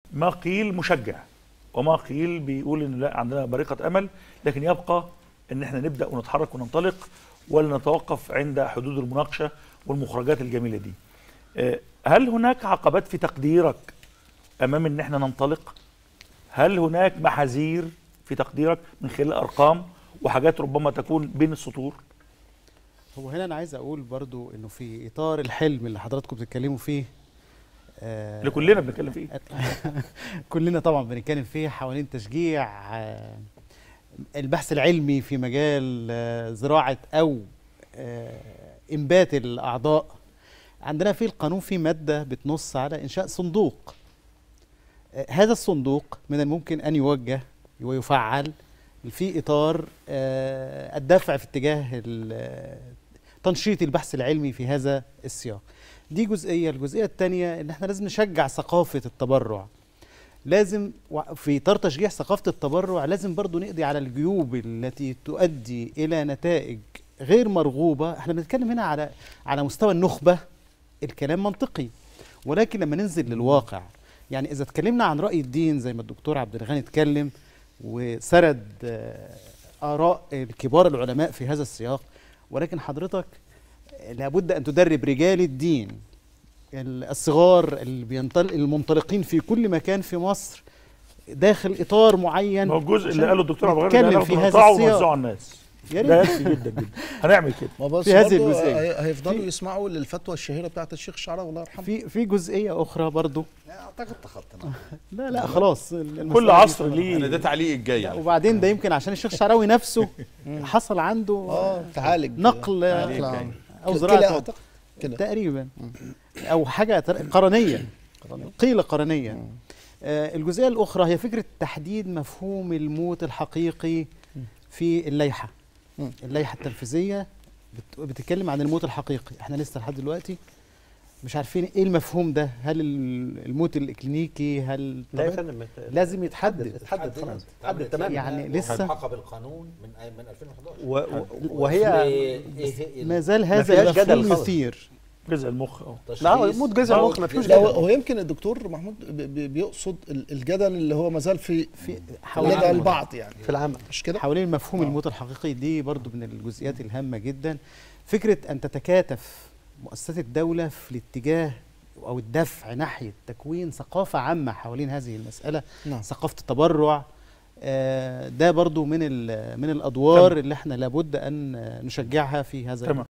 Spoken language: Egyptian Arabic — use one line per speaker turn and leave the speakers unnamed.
ما قيل مشجع وما قيل بيقول ان لا عندنا بريقه امل لكن يبقى ان احنا نبدا ونتحرك وننطلق ولا نتوقف عند حدود المناقشه والمخرجات الجميله دي. آه، هل هناك عقبات في تقديرك امام ان احنا ننطلق؟ هل هناك محاذير في تقديرك من خلال ارقام وحاجات ربما تكون بين السطور؟
هو هنا انا عايز اقول برضو انه في اطار الحلم اللي حضراتكم بتتكلموا فيه آه،
اللي كلنا بنتكلم فيه.
كلنا طبعا بنتكلم فيه حوالين تشجيع آه، البحث العلمي في مجال آه، زراعه او آه، انبات الاعضاء عندنا في القانون في ماده بتنص على انشاء صندوق آه، هذا الصندوق من الممكن ان يوجه ويفعل في اطار آه، الدفع في اتجاه ال- تنشيط البحث العلمي في هذا السياق دي جزئيه الجزئيه الثانيه ان احنا لازم نشجع ثقافه التبرع لازم و- في اطار تشجيع ثقافه التبرع لازم برضو نقضي على الجيوب التي تؤدي الى نتائج غير مرغوبه احنا بنتكلم هنا على على مستوى النخبه الكلام منطقي ولكن لما ننزل للواقع يعني اذا اتكلمنا عن راي الدين زي ما الدكتور عبد الغني اتكلم وسرد آه، اراء كبار العلماء في هذا السياق ولكن حضرتك لابد ان تدرب رجال الدين ال- الصغار اللي بينطل- المنطلقين في كل مكان في مصر داخل اطار معين
ما هو الجزء اللي
عشان
قاله الدكتور عبد الغني
نتكلم
ده
في
ناخده
هذا
نقطعه
السياق.
ونوزعه على الناس.
يا
ده
ريت
يكفي جدا جدا هنعمل كده.
ما بس
في هذه
برضو
الجزئية.
هي- هيفضلوا
في-
يسمعوا للفتوى الشهيره بتاعت الشيخ الشعراوي الله يرحمه
في في جزئيه اخرى برضو
اعتقد تخطينا
لا لا خلاص ال- المسألة
كل
دي
عصر
طبعاً.
ليه
انا ده تعليق الجاي
لا،
على
وبعدين ده يمكن عشان الشيخ الشعراوي نفسه حصل عنده
اه تعالج
نقل
تعالج.
آه،
كده-
او
كده
زراعه
أعتقد كده
تقريبا او حاجه تر- قرنيه قيل قرنيه آه الجزئيه الاخرى هي فكره تحديد مفهوم الموت الحقيقي في اللائحه
مم.
اللائحه التنفيذيه بت- بتتكلم عن الموت الحقيقي احنا لسه لحد دلوقتي مش عارفين ايه المفهوم ده هل ال- الموت الاكلينيكي هل
لا يا
طب-
فندم
لازم يتحدد
تحدد خلاص تحدد تماما
يعني لسه
ملحقه بالقانون من من 2011
و- و- وهي
إيه إيه
ما زال
ما
هذا
فيهاش جدل
المفهوم
خالص.
يثير
جزء المخ اه
لا هو
تشخيص
موت جزء
أو
المخ ما فيهوش
لا
جدل
هو هو يمكن الدكتور محمود ب- ب- بيقصد ال- الجدل اللي هو ما زال في
في
لدى
حوالين
البعض يعني
في العمل
مش كده؟
حوالين مفهوم
آه.
الموت الحقيقي دي برضو من الجزئيات الهامة جدا فكرة أن تتكاتف مؤسسات الدولة في الاتجاه أو الدفع ناحية تكوين ثقافة عامة حوالين هذه المسألة
نعم
ثقافة التبرع آه، ده برضو من ال- من الأدوار اللي احنا لابد أن نشجعها في هذا
تمام